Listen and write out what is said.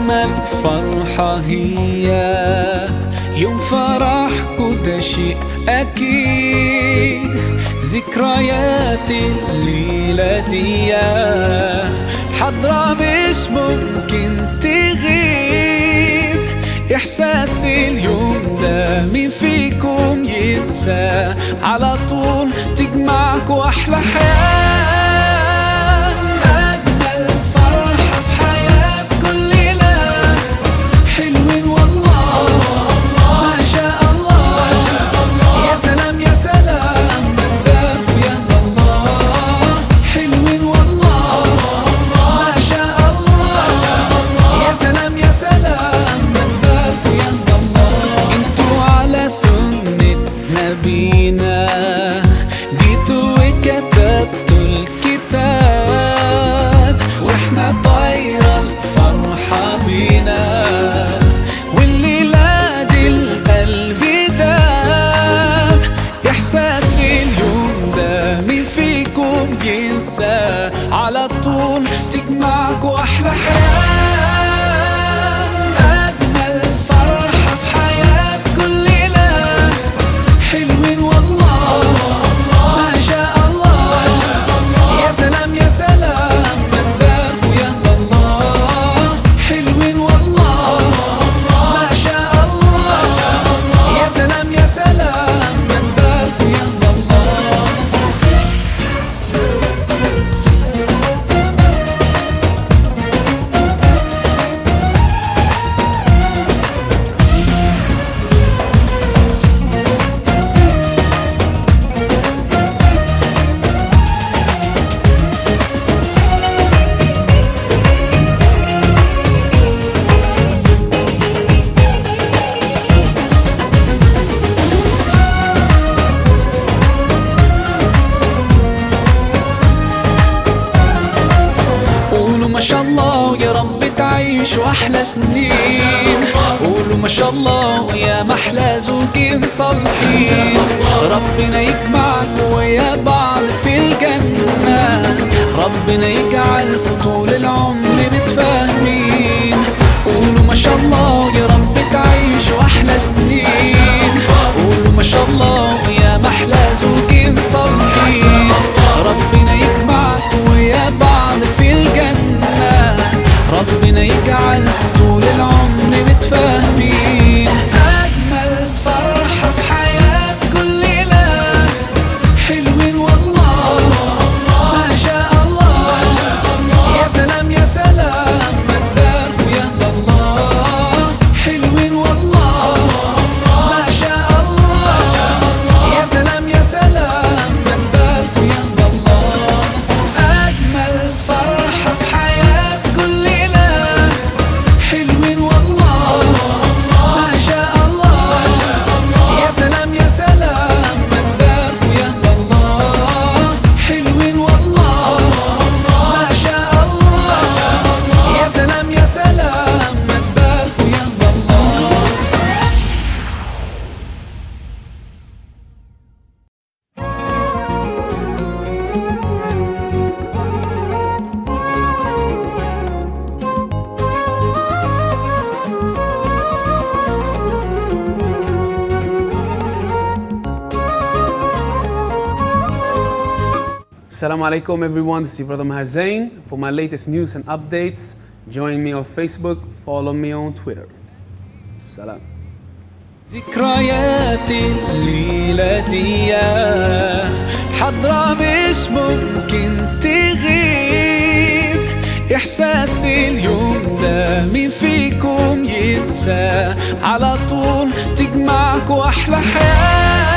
أجمل فرحة هي يوم فرحكوا ده شيء أكيد ذكريات الليلة دي حضرة مش ممكن تغيب إحساس اليوم ده مين فيكم ينسى على طول تجمعكوا أحلى حياة أجمل فرحة في حياة كل ليلة حلوين والله ما شاء الله يا سلام يا سلام نداك يا الله حلوين والله ما شاء الله يا سلام يا سلام نداك يا الله انتوا على سنة نبينا جيتوا وكتبتوا الكتاب واحنا طايرة الفرحة بينا والليلة دي القلب داب إحساس اليوم ده مين فيكم ينسى على طول تجمعكوا أحلى حياة أجمل فرحة في حياة كل ليلة حلوين والله ما شاء الله يا سلام يا سلام نداك يا الله حلوين والله ما شاء الله يا سلام يا سلام نداك يا الله قولوا ما شاء الله يا رب تعيشوا احلى سنين قولوا ما شاء الله يا محلى زوجين صالحين ربنا يجمعكم ويا بعض في الجنة ربنا يجعلكم طول العمر متفاهمين قولوا ما شاء الله يا رب تعيشوا احلى سنين قولوا ما شاء الله يا محلى زوجين صالحين ربنا يجمعكم ويا بعض في الجنة ربنا يجعلكم طول العمر متفاهمين أجمل فرحة في حياة كل ليلة حلوين والله ما شاء الله يا سلام يا سلام نداك يا الله حلوين والله ما شاء الله يا سلام يا سلام نداك يا الله أجمل فرحة في حياة كل ليلة حلوين والله ما شاء الله يا سلام يا سلام نداك يا الله حلوين والله ما شاء الله يا سلام يا سلام نداك يا الله Assalamu alaikum everyone, this is your brother Maher Zain. For my latest news and updates, join me on Facebook, follow me on Twitter. Salam. ذكريات الليلة دي حضرة مش ممكن تغيب إحساس اليوم ده مين فيكم ينسى على طول تجمعكوا أحلى حياة